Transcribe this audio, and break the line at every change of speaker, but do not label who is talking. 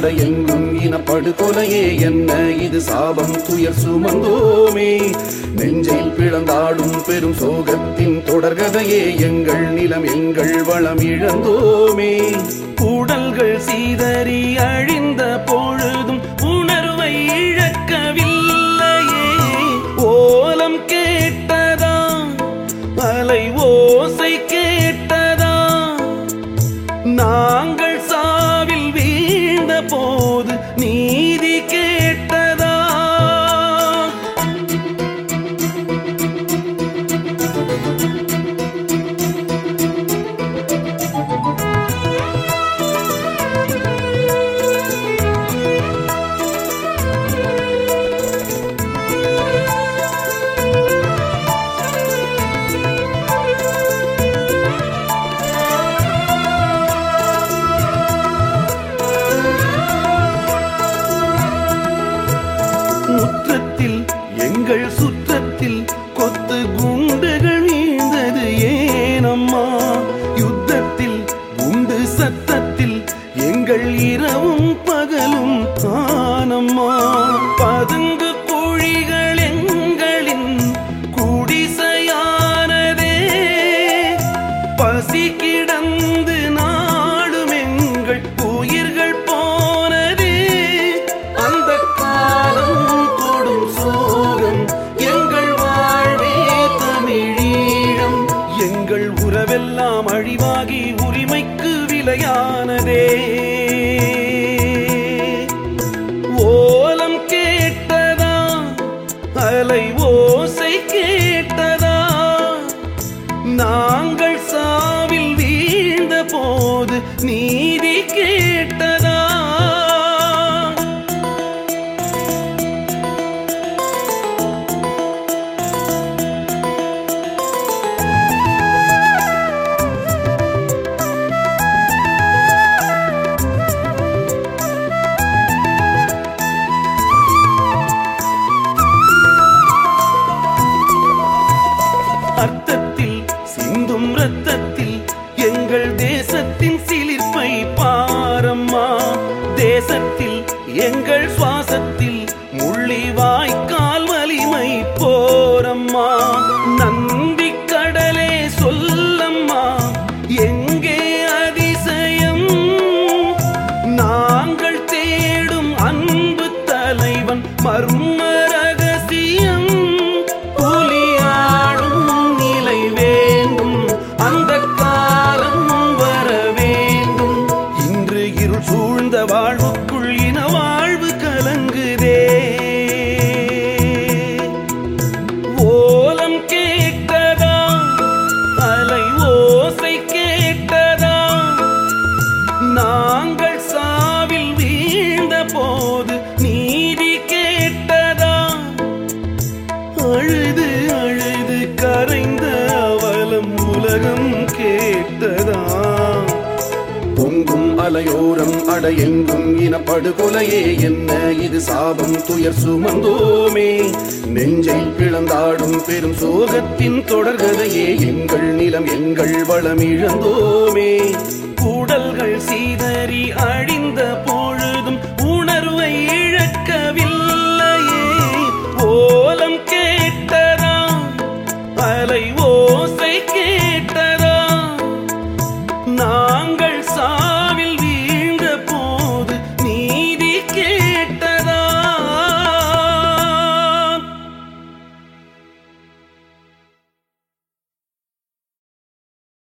அட எங்கும் இனப்படுகொலையே என்ன இது சாபம் துயர் சுமந்தோமே நெஞ்சையில் பிளந்தாடும் பெரும் சோகத்தின் தொடர்கதையே எங்கள் நிலம் எங்கள் வளம் இழந்தோமே
உடல்கள் சீதறி அழிந்த பொழுதும் உணர்வை இழக்கவில்லையே ஓலம் கேட்டதா அலை ஓசை கேட்டதா நாங்கள் சாவில் வீழ்ந்த போது நீதி கேட்டதா முற்றத்தில் எங்கள் சுற்றத்தில் கொத்து குண்டுகள் வீழ்ந்தது ஏனம்மா யுத்தத்தில் குண்டு சத்தத்தில் எங்கள் இரவும் பகலும் ஆனம்மா பதுங்கு குழிகள் எங்களின் குடிசையானதே பசி கிடந்து நாடும் எங்கள் உயிர்கள் போனதே அந்த காலம் கொடும் சோகம் எங்கள் வாழ்வே தமிழீழம் எங்கள் உறவெல்லாம் அழிவாகி உரிமைக்கு விலையானதே ஓலம் கேட்டதா அலை ஓசை கேட்டதா நாங்கள் சாவில் வீழ்ந்த போது நீதி கேட்டதா அர்த்தத்தில் சிந்தும் ரத்தத்தில் எங்கள் தேசத்தின் சிலிர்ப்பை பாரம்மா தேசத்தில் எங்கள் சுவாசத்தில் முள்ளி வாய்க்கால் வலிமை போரம்மா நந்தி கடலே சொல்லம்மா எங்கே அதிசயம் நாங்கள் தேடும் அன்பு தலைவன் மர்ம ரகசியம் புலியாடும் நிலை வேண்டும் அந்த காலம் வர வேண்டும் இன்று இருள் சூழ்ந்த வாழ்வுக்குள் இன வாழ்வு கலங்குதே ஓலம் கேட்டதா அலை ஓசை கேட்டதா நாங்கள் சாவில் வீழ்ந்த போது நீதி கேட்டதா அழுது அழுது கரைந்த அவலம் உலகம் கேட்டதா
பொங்கும் அலையோரம் அட எங்கும் இனப்படுகொலையே என்ன இது சாபம் துயர் சுமந்தோமே நெஞ்சை பிளந்தாடும் பெரும் சோகத்தின் தொடர்கதையே எங்கள் நிலம் எங்கள் வளம் இழந்தோமே
உடல்கள் சீதறி அழிந்த பொழுது